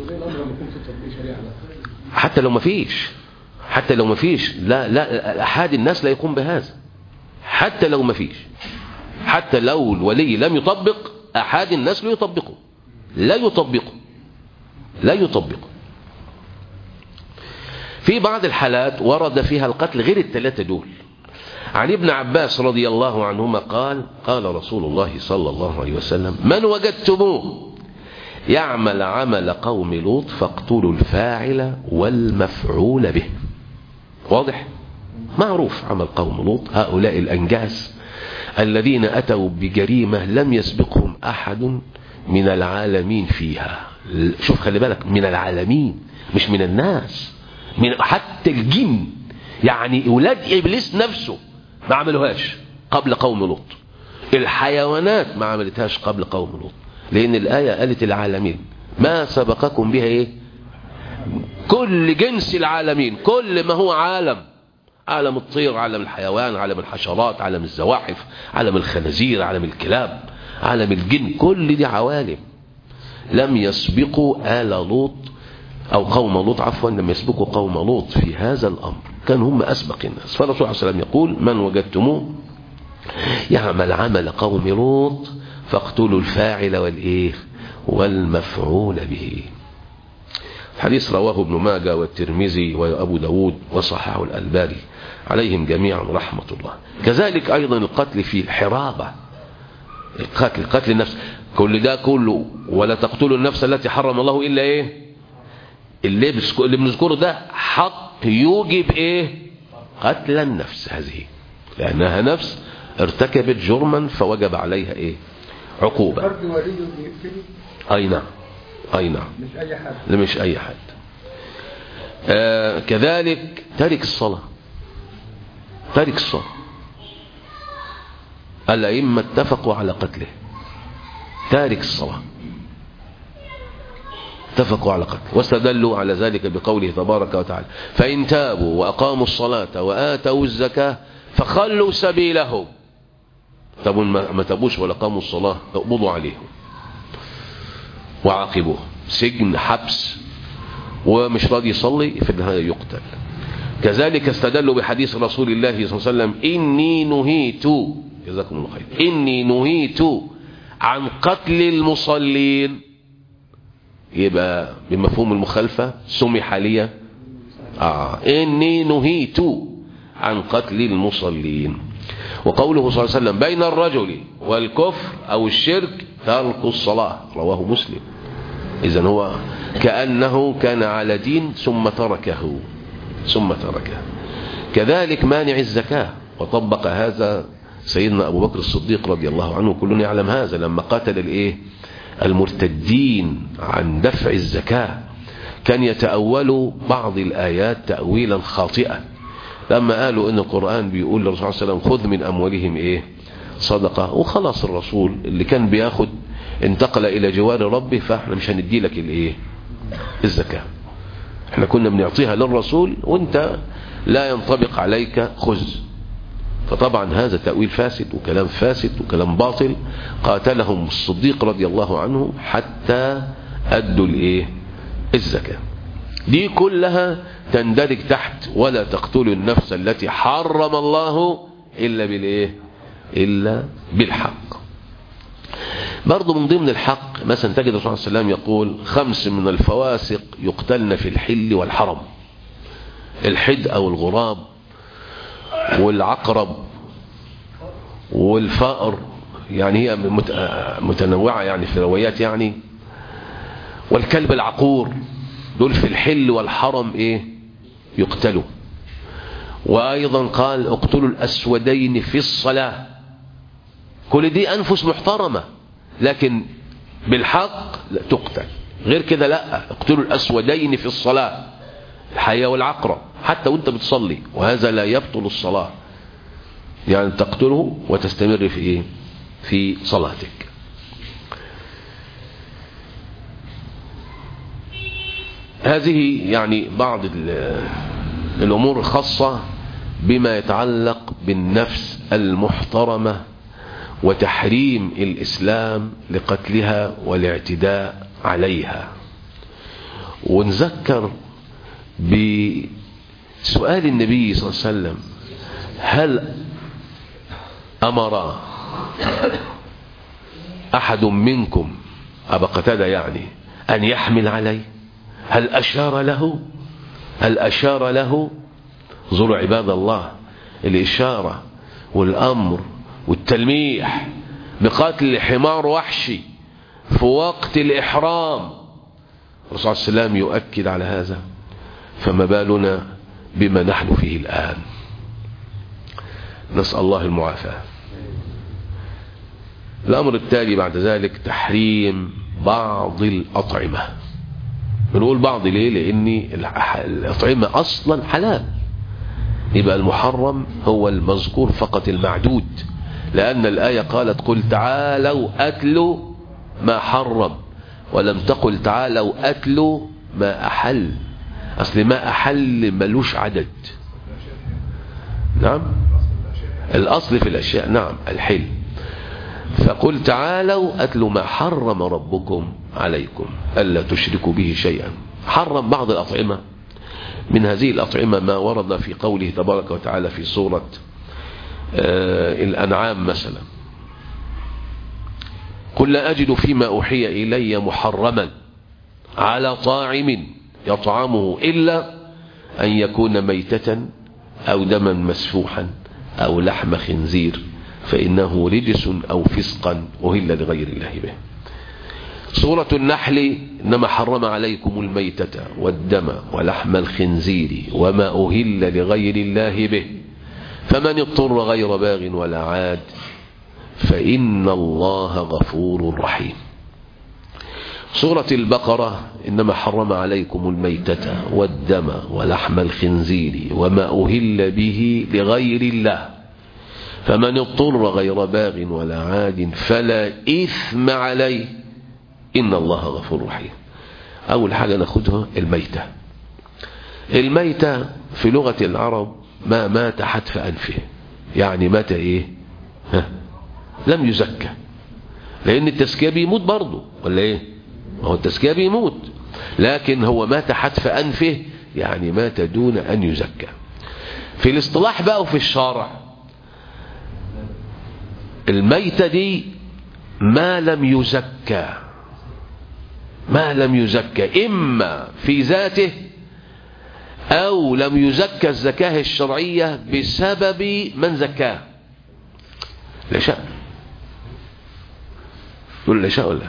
حتى لو ما فيش حتى لو ما فيش لا لا احد الناس لا يقوم بهذا حتى لو ما فيش حتى لو الولي لم يطبق احد الناس لا يطبقه لا يطبقه لا يطبقه في بعض الحالات ورد فيها القتل غير الثلاثة دول عن ابن عباس رضي الله عنهما قال قال رسول الله صلى الله عليه وسلم من وجدتموه يعمل عمل قوم لوط فاقتلوا الفاعل والمفعول به واضح معروف عمل قوم لوط هؤلاء الأنجاس الذين أتوا بجريمة لم يسبقهم أحد من العالمين فيها شوف خلي بالك من العالمين مش من الناس من حتى الجن يعني أولاد إبليس نفسه ما عملوهاش قبل قوم لوط الحيوانات ما عملتهاش قبل قوم لوط لأن الآية قالت العالمين ما سبقكم بها إيه كل جنس العالمين كل ما هو عالم عالم الطير عالم الحيوان عالم الحشرات عالم الزواحف عالم الخنازير عالم الكلاب عالم الجن كل دي عوالم لم يسبقوا آل لوط أو قوم لوط عفوا لم يسبقوا قوم لوط في هذا الأمر كان هم أسبق الناس فالرسول عليه السلام يقول من وجدتموه يعمل عمل قوم لوط فاقتلوا الفاعل والإيه والمفعول به حديث رواه ابن ماجه والترمذي وأبو داود وصححه الألباني عليهم جميعا رحمة الله كذلك أيضا القتل في الحرابة القتل قتل النفس كل ده كله ولا تقتلوا النفس التي حرم الله إلا إيه اللي, اللي بنذكره ده حق يوجب إيه قتل النفس هذه لأنها نفس ارتكبت جرما فوجب عليها إيه عقوبة فرد ولي بيقتله أي نعم أي نعم مش أي حد لا مش أي حد آه كذلك تارك الصلاة تارك الصلاة الأئمة اتفقوا على قتله تارك الصلاة اتفقوا على قتله واستدلوا على ذلك بقوله تبارك وتعالى فإن تابوا وأقاموا الصلاة وآتوا الزكاة فخلوا سبيلهم طب ما ما تابوش ولا قاموا الصلاة اقبضوا عليهم وعاقبوه سجن حبس ومش راضي يصلي في النهاية يقتل كذلك استدلوا بحديث رسول الله صلى الله عليه وسلم إني نهيت جزاكم الله خير إني نهيت عن قتل المصلين يبقى بمفهوم المخالفة سمح لي آه إني نهيت عن قتل المصلين وقوله صلى الله عليه وسلم بين الرجل والكفر أو الشرك ترك الصلاة رواه مسلم إذا هو كأنه كان على دين ثم تركه ثم تركه كذلك مانع الزكاة وطبق هذا سيدنا أبو بكر الصديق رضي الله عنه كلنا يعلم هذا لما قاتل الإيه المرتدين عن دفع الزكاة كان يتأول بعض الآيات تأويلا خاطئا لما قالوا ان القرآن بيقول للرسول صلى الله عليه وسلم خذ من أموالهم إيه صدقة وخلاص الرسول اللي كان بياخد انتقل إلى جوار ربه فاحنا مش هندي لك الإيه الزكاة احنا كنا بنعطيها للرسول وانت لا ينطبق عليك خذ فطبعا هذا تأويل فاسد وكلام فاسد وكلام باطل قاتلهم الصديق رضي الله عنه حتى أدوا الايه الزكاة دي كلها تندرج تحت ولا تقتلوا النفس التي حرم الله إلا بالايه إلا بالحق برضو من ضمن الحق مثلا تجد الرسول صلى الله عليه وسلم يقول خمس من الفواسق يقتلن في الحل والحرم الحد أو الغراب والعقرب والفأر يعني هي متنوعة يعني في روايات يعني والكلب العقور دول في الحل والحرم ايه يقتلوا وايضا قال اقتلوا الاسودين في الصلاة كل دي انفس محترمة لكن بالحق لا تقتل غير كده لا اقتلوا الاسودين في الصلاة الحياة والعقرب حتى وانت بتصلي وهذا لا يبطل الصلاة يعني تقتله وتستمر في ايه في صلاتك هذه يعني بعض الأمور الخاصة بما يتعلق بالنفس المحترمة وتحريم الإسلام لقتلها والاعتداء عليها ونذكر بسؤال النبي صلى الله عليه وسلم هل أمر أحد منكم أبا قتادة يعني أن يحمل عليه هل أشار له هل أشار له زروا عباد الله الإشارة والأمر والتلميح بقتل حمار وحشي في وقت الإحرام الرسول صلى الله عليه وسلم يؤكد على هذا فما بالنا بما نحن فيه الآن نسأل الله المعافاة الأمر التالي بعد ذلك تحريم بعض الأطعمة بنقول بعض ليه لأن الأطعمة أصلا حلال يبقى المحرم هو المذكور فقط المعدود لأن الآية قالت قل تعالوا أتلوا ما حرم ولم تقل تعالوا أتلوا ما أحل أصل ما أحل ملوش عدد نعم الأصل في الأشياء نعم الحل فقل تعالوا أتلوا ما حرم ربكم عليكم ألا تشركوا به شيئا حرم بعض الأطعمة من هذه الأطعمة ما ورد في قوله تبارك وتعالى في سورة آه الأنعام مثلا قل لا أجد فيما أوحي إلي محرما على طاعم يطعمه إلا أن يكون ميتة أو دما مسفوحا أو لحم خنزير فإنه رجس أو فسقا أهل لغير الله به سورة النحل إنما حرم عليكم الميتة والدم ولحم الخنزير وما أهل لغير الله به فمن اضطر غير باغ ولا عاد فإن الله غفور رحيم سورة البقرة إنما حرم عليكم الميتة والدم ولحم الخنزير وما أهل به لغير الله فمن اضطر غير باغ ولا عاد فلا إثم عليه إن الله غفور رحيم أول حاجة ناخدها الميتة الميتة في لغة العرب ما مات حتف أنفه يعني مات ايه ها لم يزكى لان التزكية بيموت برضه ولا ايه ما هو التزكية بيموت لكن هو مات حتف انفه يعني مات دون ان يزكى في الاصطلاح بقى وفي الشارع الميتة دي ما لم يزكى ما لم يزكى إما في ذاته أو لم يزكى الزكاة الشرعية بسبب من زكاه لا شاء يقول لا شاء ولا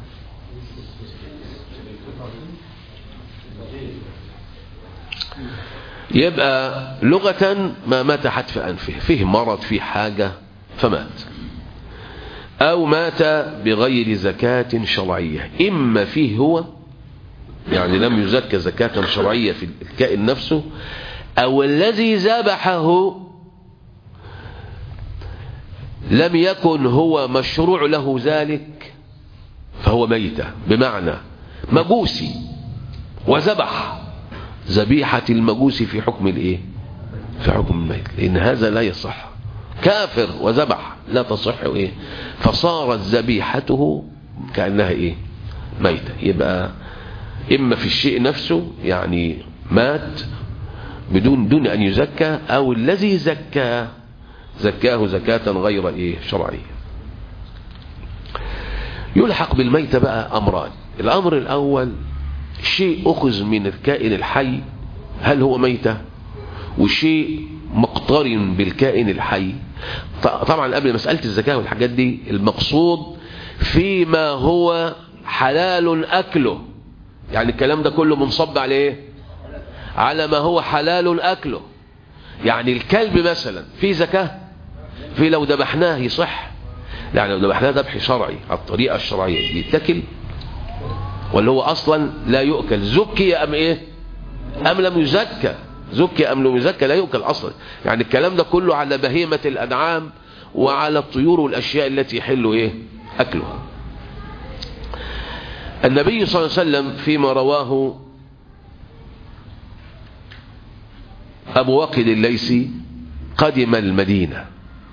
يبقى لغة ما مات حتف أنفه فيه مرض فيه حاجة فمات أو مات بغير زكاة شرعية إما فيه هو يعني لم يزكى زكاة شرعية في الكائن نفسه أو الذي ذبحه لم يكن هو مشروع له ذلك فهو ميتة بمعنى مجوسي وذبح ذبيحة المجوس في حكم الايه في حكم الميت لان هذا لا يصح كافر وذبح لا تصح ايه فصارت ذبيحته كأنها ايه ميتة يبقى اما في الشيء نفسه يعني مات بدون دون ان يزكى او الذي زكاه زكاه زكاة غير ايه شرعية يلحق بالميتة بقى امران الامر الاول شيء أخذ من الكائن الحي هل هو ميتة وشيء مقترن بالكائن الحي طبعا قبل مسألة الزكاة والحاجات دي المقصود فيما هو حلال أكله يعني الكلام ده كله منصب على ايه على ما هو حلال أكله يعني الكلب مثلا في زكاة في لو ذبحناه يصح يعني لو ذبحناه ذبح شرعي على الطريقة الشرعية يتكل ولا هو اصلا لا يؤكل زكي ام ايه ام لم يزكى زكي ام لم يزكى لا يؤكل اصلا يعني الكلام ده كله على بهيمة الانعام وعلى الطيور والاشياء التي يحل ايه اكلها النبي صلى الله عليه وسلم فيما رواه ابو واقد الليثي قدم المدينة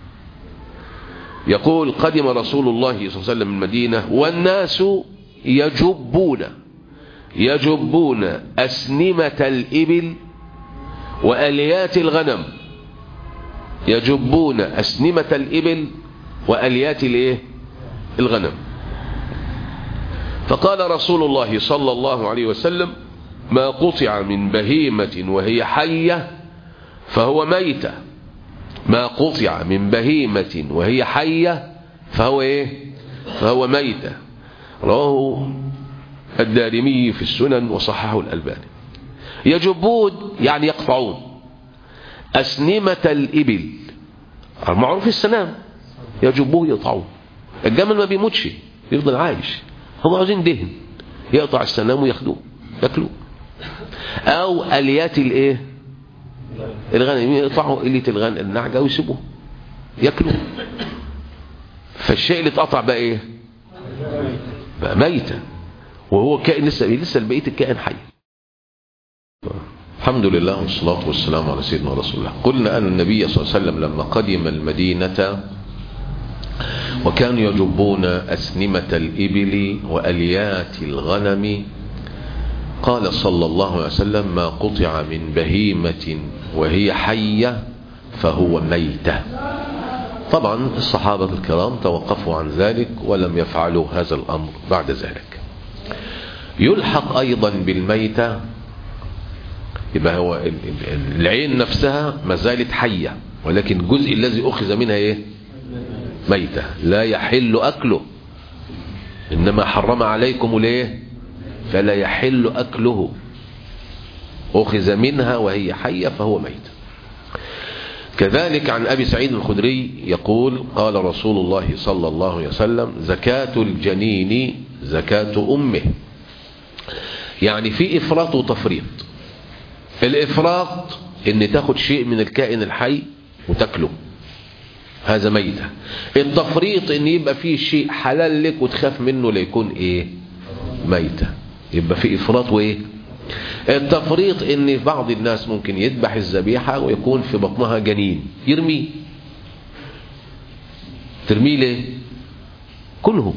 يقول قدم رسول الله صلى الله عليه وسلم المدينة والناس يجبون يجبون أسنمة الإبل وأليات الغنم يجبون أسنمة الإبل وأليات الإيه؟ الغنم فقال رسول الله صلى الله عليه وسلم ما قطع من بهيمة وهي حية فهو ميتة ما قطع من بهيمة وهي حية فهو إيه فهو ميتة رواه الدارمي في السنن وصححه الألباني يجبون يعني يقطعون أسنمة الإبل المعروف السنام يجبوه يقطعون الجمل ما بيموتش يفضل عايش هم عاوزين دهن يقطع السنام وياخدوه ياكلوه او اليات الايه الغنم يقطعوا اليه الغنم النعجه ويسيبوه ياكلوه فالشيء اللي اتقطع بقى ايه بقى ميتة وهو كائن لسه لسه بقيه الكائن حي الحمد لله والصلاة والسلام على سيدنا رسول الله قلنا أن النبي صلى الله عليه وسلم لما قدم المدينة وكانوا يجبون أسنمة الإبل وأليات الغنم قال صلى الله عليه وسلم ما قطع من بهيمة وهي حية فهو ميتة طبعا الصحابة الكرام توقفوا عن ذلك ولم يفعلوا هذا الأمر بعد ذلك يلحق أيضا بالميتة يبقى هو العين نفسها ما زالت حية ولكن الجزء الذي أخذ منها إيه ميتة لا يحل أكله إنما حرم عليكم ليه فلا يحل أكله أخذ منها وهي حية فهو ميت كذلك عن أبي سعيد الخدري يقول قال رسول الله صلى الله عليه وسلم زكاة الجنين زكاة أمه يعني في إفراط وتفريط الإفراط إن تاخد شيء من الكائن الحي وتاكله هذا ميتة التفريط إن يبقى فيه شيء حلال لك وتخاف منه ليكون إيه ميتة يبقى في إفراط وإيه التفريط ان بعض الناس ممكن يذبح الذبيحة ويكون في بطنها جنين يرميه ترميه ليه كله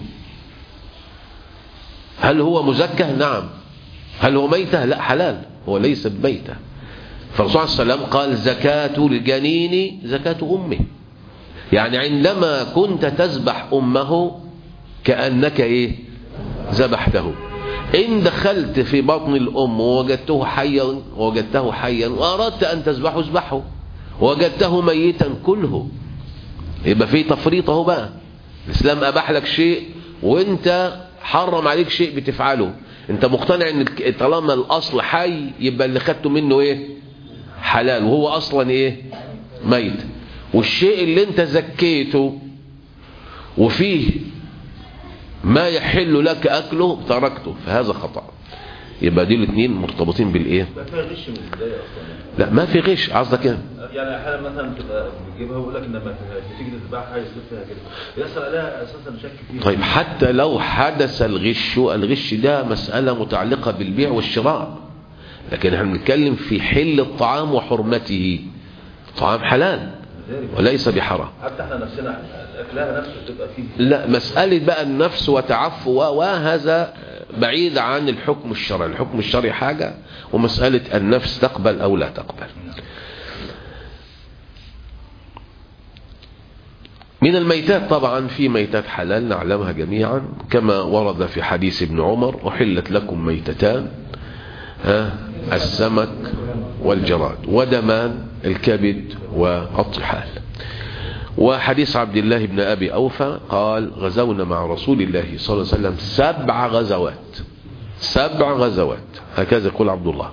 هل هو مزكى نعم هل هو ميتة لا حلال هو ليس بميتة فالرسول صلى الله عليه وسلم قال زكاة الجنين زكاة أمه يعني عندما كنت تذبح أمه كأنك إيه ذبحته إن دخلت في بطن الأم ووجدته حيا ووجدته حيا وأردت أن تذبحه اذبحه وجدته ميتا كله يبقى في تفريط اهو بقى الإسلام أباح لك شيء وأنت حرم عليك شيء بتفعله أنت مقتنع أن طالما الأصل حي يبقى اللي خدته منه إيه حلال وهو أصلا إيه ميت والشيء اللي أنت زكيته وفيه ما يحل لك أكله تركته فهذا خطأ يبقى دي الاثنين مرتبطين بالايه ما فيها غش من البدايه اصلا لا ما في غش قصدك ايه يعني احيانا مثلا تبقى بتجيبها ويقول لك ان ما فيهاش تيجي تذبحها يثبت فيها كده بيحصل عليها اساسا شك فيها طيب حتى لو حدث الغش الغش ده مسألة متعلقة بالبيع والشراء لكن احنا بنتكلم في حل الطعام وحرمته الطعام حلال وليس بحرام حتى احنا نفسنا اكلها نفسه بتبقى فيه لا مسألة بقى النفس وتعفو وهذا بعيد عن الحكم الشرعي الحكم الشرعي حاجة ومسألة النفس تقبل أو لا تقبل من الميتات طبعا في ميتات حلال نعلمها جميعا كما ورد في حديث ابن عمر أحلت لكم ميتتان ها السمك والجراد ودمان الكبد والطحال وحديث عبد الله بن أبي أوفى قال غزونا مع رسول الله صلى الله عليه وسلم سبع غزوات سبع غزوات هكذا يقول عبد الله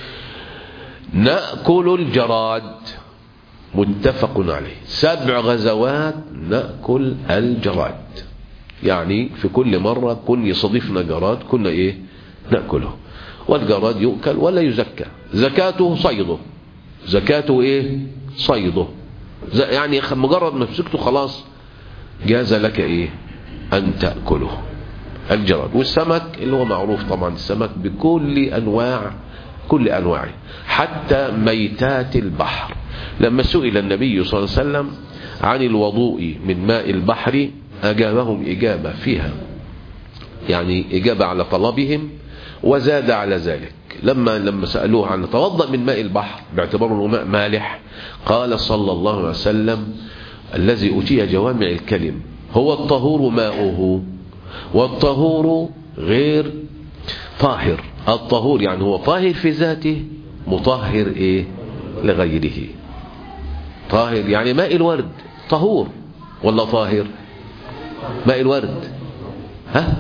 نأكل الجراد متفق عليه سبع غزوات نأكل الجراد يعني في كل مرة كن يصادفنا جراد كنا ايه نأكله والجراد يؤكل ولا يزكى زكاته صيده زكاته ايه صيده يعني مجرد ما مسكته خلاص جاز لك ايه ان تأكله الجراد والسمك اللي هو معروف طبعا السمك بكل انواع كل انواعه حتى ميتات البحر لما سئل النبي صلى الله عليه وسلم عن الوضوء من ماء البحر اجابهم اجابه فيها يعني اجابه على طلبهم وزاد على ذلك لما لما سألوه عن توضأ من ماء البحر باعتباره ماء مالح قال صلى الله عليه وسلم الذي أتي جوامع الكلم هو الطهور ماؤه والطهور غير طاهر الطهور يعني هو طاهر في ذاته مطهر ايه لغيره طاهر يعني ماء الورد طهور ولا طاهر ماء الورد ها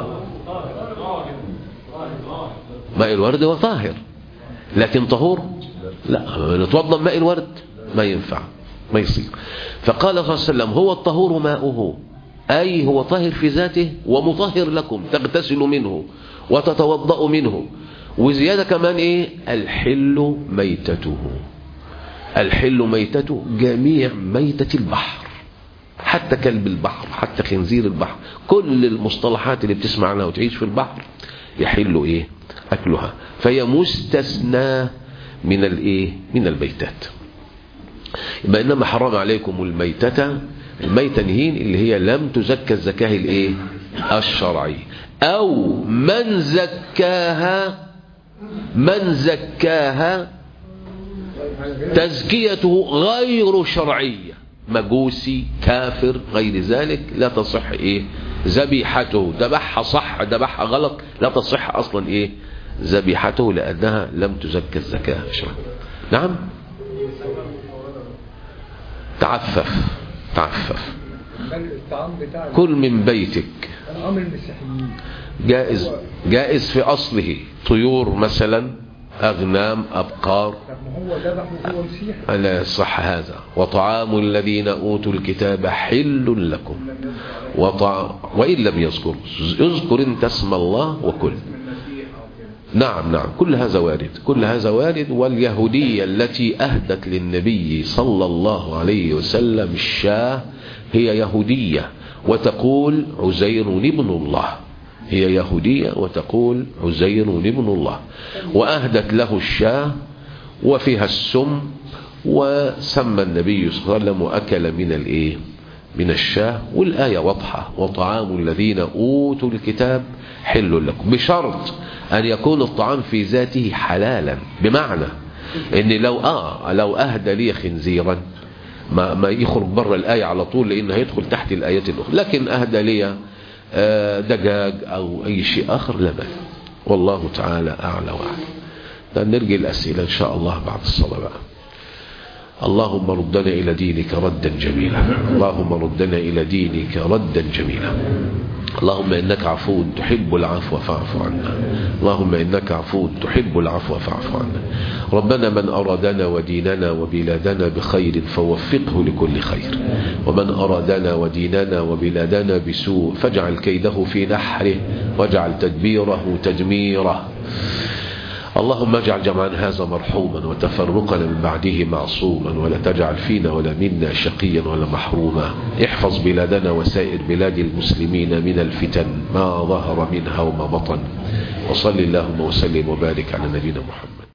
ماء الورد هو طاهر لكن طهور لا نتوضا ماء الورد ما ينفع ما يصير فقال صلى الله عليه وسلم هو الطهور ماؤه أي هو طاهر في ذاته ومطهر لكم تغتسل منه وتتوضأ منه وزيادة كمان إيه الحل ميتته الحل ميتته جميع ميتة البحر حتى كلب البحر حتى خنزير البحر كل المصطلحات اللي بتسمع عنها وتعيش في البحر يحل إيه أكلها فهي مستثنى من الإيه من الميتات يبقى إنما حرم عليكم الميتة الميتة نهين اللي هي لم تزكى الزكاة الإيه الشرعية أو من زكاها من زكاها تزكيته غير شرعية مجوسي كافر غير ذلك لا تصح ايه ذبيحته ذبحها صح ذبحها غلط لا تصح اصلا ايه ذبيحته لانها لم تزكى الزكاة الشرعية نعم تعفف تعفف الطعام بتاع كل من بيتك طعام المسيحيين جائز جائز في اصله طيور مثلا اغنام ابقار طب ما هو ذبح وهو مسيحي ألا صح هذا وطعام الذين أوتوا الكتاب حل لكم وطع... وإن لم يذكر اذكر انت اسم الله وكل نعم نعم كل هذا وارد كل هذا وارد واليهودية التي أهدت للنبي صلى الله عليه وسلم الشاه هي يهودية وتقول عزير ابن الله هي يهودية وتقول عزير ابن الله وأهدت له الشاه وفيها السم وسمى النبي صلى الله عليه وسلم وأكل من الإيه من الشاه والآية واضحة وطعام الذين أوتوا الكتاب حل لكم بشرط أن يكون الطعام في ذاته حلالا بمعنى ان لو اه لو اهدى لي خنزيرا ما ما يخرج بره الايه على طول لانه هيدخل تحت الايات الاخرى لكن اهدى لي آه دجاج او اي شيء اخر لا بأس والله تعالى اعلى واعلم ده نرجع الاسئله ان شاء الله بعد الصلاه بقى اللهم ردنا إلى دينك ردا جميلا اللهم ردنا إلى دينك ردا جميلا اللهم إنك عفو تحب العفو فاعف عنا اللهم إنك عفو تحب العفو فاعف عنا ربنا من أرادنا وديننا وبلادنا بخير فوفقه لكل خير ومن أرادنا وديننا وبلادنا بسوء فاجعل كيده في نحره واجعل تدبيره تدميره اللهم اجعل جمعنا هذا مرحوما وتفرقنا من بعده معصوما ولا تجعل فينا ولا منا شقيا ولا محروما احفظ بلادنا وسائر بلاد المسلمين من الفتن ما ظهر منها وما بطن وصل اللهم وسلم وبارك على نبينا محمد